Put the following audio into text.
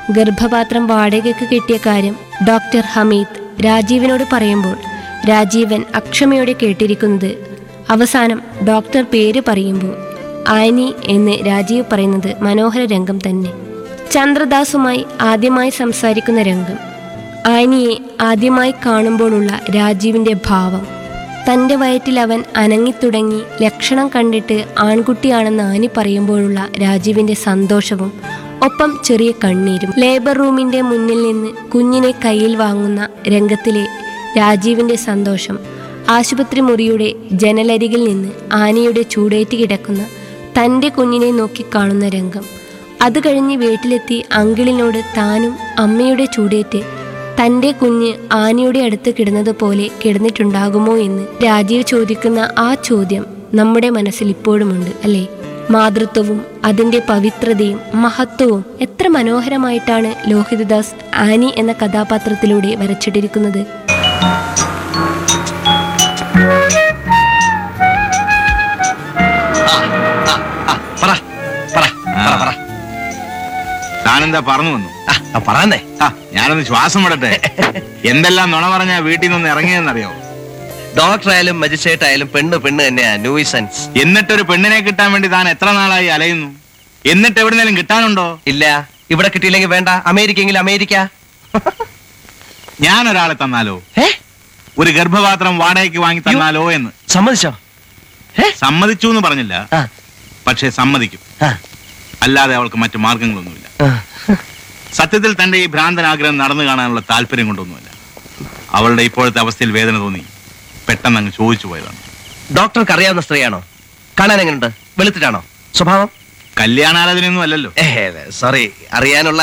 ഗർഭപാത്രം വാടകയ്ക്ക് കിട്ടിയ കാര്യം ഡോക്ടർ ഹമീദ് രാജീവിനോട് പറയുമ്പോൾ രാജീവൻ അക്ഷമയോടെ കേട്ടിരിക്കുന്നത് അവസാനം ഡോക്ടർ പേര് പറയുമ്പോൾ ആനി എന്ന് രാജീവ് പറയുന്നത് മനോഹര രംഗം തന്നെ ചന്ദ്രദാസുമായി ആദ്യമായി സംസാരിക്കുന്ന രംഗം ആനിയെ ആദ്യമായി കാണുമ്പോഴുള്ള രാജീവിൻ്റെ ഭാവം തൻ്റെ വയറ്റിൽ അവൻ അനങ്ങിത്തുടങ്ങി ലക്ഷണം കണ്ടിട്ട് ആൺകുട്ടിയാണെന്ന് ആനി പറയുമ്പോഴുള്ള രാജീവിൻ്റെ സന്തോഷവും ഒപ്പം ചെറിയ കണ്ണീരും ലേബർ റൂമിൻ്റെ മുന്നിൽ നിന്ന് കുഞ്ഞിനെ കയ്യിൽ വാങ്ങുന്ന രംഗത്തിലെ രാജീവിൻ്റെ സന്തോഷം ആശുപത്രി മുറിയുടെ ജനലരികിൽ നിന്ന് ആനിയുടെ ചൂടേറ്റ് കിടക്കുന്ന തൻ്റെ കുഞ്ഞിനെ നോക്കി കാണുന്ന രംഗം അത് കഴിഞ്ഞ് വീട്ടിലെത്തി അങ്കിളിനോട് താനും അമ്മയുടെ ചൂടേറ്റ് തൻ്റെ കുഞ്ഞ് ആനയുടെ അടുത്ത് കിടന്നത് പോലെ കിടന്നിട്ടുണ്ടാകുമോ എന്ന് രാജീവ് ചോദിക്കുന്ന ആ ചോദ്യം നമ്മുടെ മനസ്സിൽ ഇപ്പോഴുമുണ്ട് അല്ലേ മാതൃത്വവും അതിൻ്റെ പവിത്രതയും മഹത്വവും എത്ര മനോഹരമായിട്ടാണ് ലോഹിതദാസ് ആനി എന്ന കഥാപാത്രത്തിലൂടെ വരച്ചിട്ടിരിക്കുന്നത് പറ പറ പറ പറ താനെന്താ പറഞ്ഞു വന്നു ആ, ആ, പറയാന്നേ ആ, ഞാനൊന്ന് ശ്വാസം വിടട്ടെ എന്തെല്ലാം നുണ പറഞ്ഞാ വീട്ടിൽ നിന്ന് ഇറങ്ങിയെന്നറിയോ ഡോക്ടർ ആയാലും മജിസ്ട്രേറ്റ് ആയാലും പെണ്ണ് പെണ്ണ് തന്നെയാ ന്യൂസൻസ് എന്നിട്ടൊരു പെണ്ണിനെ കിട്ടാൻ വേണ്ടി താൻ എത്ര നാളായി അലയുന്നു എന്നിട്ട് എവിടുന്നേലും കിട്ടാനുണ്ടോ ഇല്ല ഇവിടെ കിട്ടിയില്ലെങ്കിൽ വേണ്ട അമേരിക്കയെങ്കിൽ അമേരിക്ക ഞാൻ ഒരാളെ തന്നാലോ ഏ ഒരു ഗർഭപാത്രം വാടകയ്ക്ക് വാങ്ങി തന്നാലോ എന്ന് സമ്മതിച്ചോ ഏ സമ്മതിച്ചു എന്ന് പറഞ്ഞില്ല ആ, പക്ഷേ സമ്മതിക്കും ആ, അല്ലാതെ അവൾക്ക് മറ്റു മാർഗങ്ങളൊന്നുമില്ല ആ. സത്യത്തിൽ തന്റെ ഈ ഭ്രാന്തനാഗ്രഹം നടന്നു കാണാനുള്ള താല്പര്യം കൊണ്ടൊന്നുമില്ല അവളുടെ ഇപ്പോഴത്തെ അവസ്ഥയിൽ വേദന തോന്നി പെട്ടെന്ന് അങ്ങ് ചോദിച്ചു പോയതാണ് ഡോക്ടർക്ക് അറിയാവുന്ന സ്ത്രീയാണോ കാണാൻ എങ്ങനെയുണ്ട് വെളുത്തിട്ടാണോ സ്വഭാവം കല്യാണാലോചനയൊന്നും അല്ലല്ലോ ഏ സോറി അറിയാനുള്ള